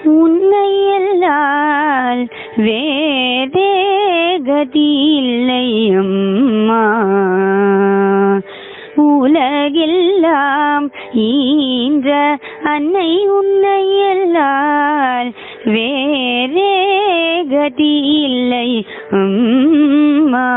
உன்னை எல்லால் வேதே கதி இல்லை அம்மா உலகெல்லாம் ஈன்ற அன்னை உன்னை எல்லால் வேறே கதி இல்லை அம்மா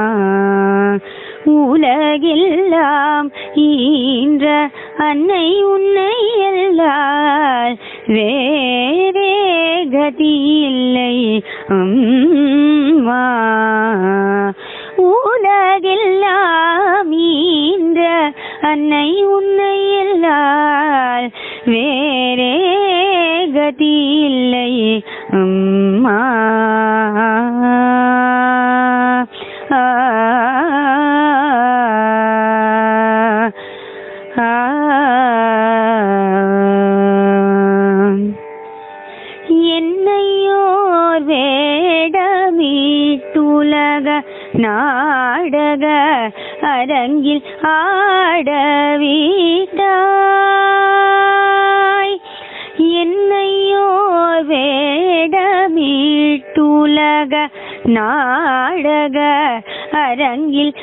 உலகெல்லாம் ஈன்ற அன்னை உன்னை எல்லால் வேறே கதி இல்லை அம்மா உலகெல்லாம் ஈன்ற அன்னை உன்னை எல்லால் வேறே கதி இல்லை அம்மா ஆ ஆ என்னையோர் வேடமீட்டுலக நாடக அரங்கில் ஆடவீட்டாய் என்னையோர் வேடமீட்டுலக நாடக அரங்கில்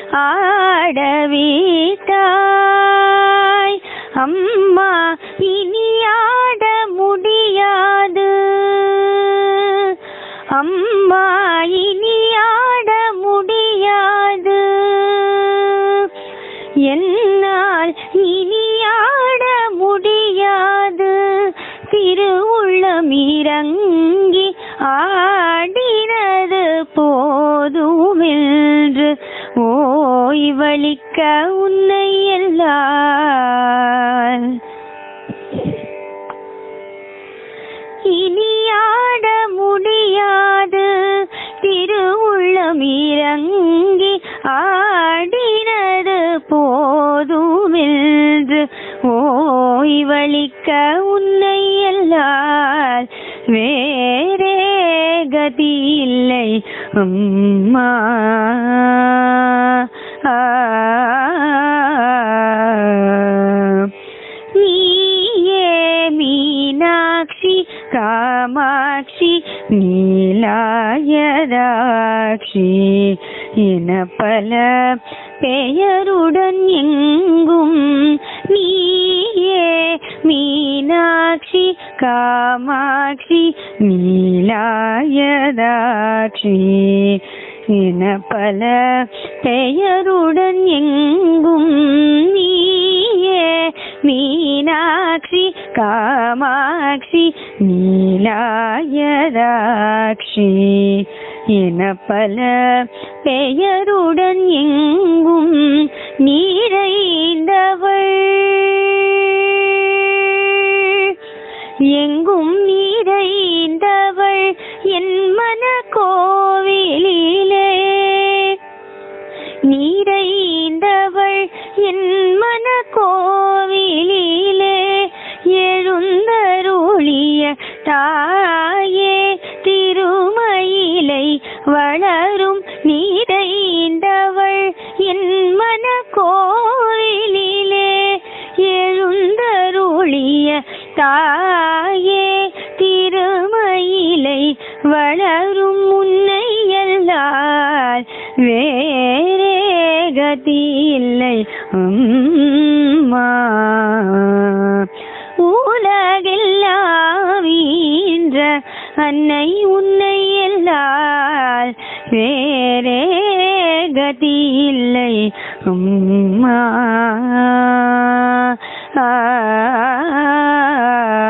ஆடவீட்டாய் அம்மா இனி ஆட முடியாது அம்மா இனி ஆட முடியாது என்னால் இனி ஆட முடியாது திருவுள்ளம் இறங்கி ஆடினது போதுமென்று ஓய்வளிக்க உன்னை எல்லால் இனி ஆட முடியாது திருவுள்ளம் இறங்கி ஆடினது போதுமென்று ஓய்வளிக்க உன்னை எல்லால் வேறே கதி இல்லை அம்மா ஆ நீயே மீனாட்சி காமாட்சி நீலாயதாட்சி என பல பெயருடன் எங்கும் நீயே மீனாட்சி காமாட்சி நீலாயதாட்சி என பல பெயருடன் எங்கும் நீயே மீனாட்சி காமாட்சி நீலாயதாட்சி என பல பெயருடன் எங்கும் நிறைந்தவள் எங்கும் நிறைந்தவள் என் மன கோவிலிலே நிறைந்தவள் என் மன கோவிலிலே எழுந்தருளிய தாயே திருமயிலை வளரும் நிறைந்தவள் என் மன கோவிலிலே எழுந்தருளிய தாயே திருமயிலை வளரும் உன்னை எல்லால் வேறே கதி இல்லை அம்மா உலகெல்லாம் ஈன்ற அன்னை உன்னை எல்லால் வேறே கதி இல்லை அம்மா ஆ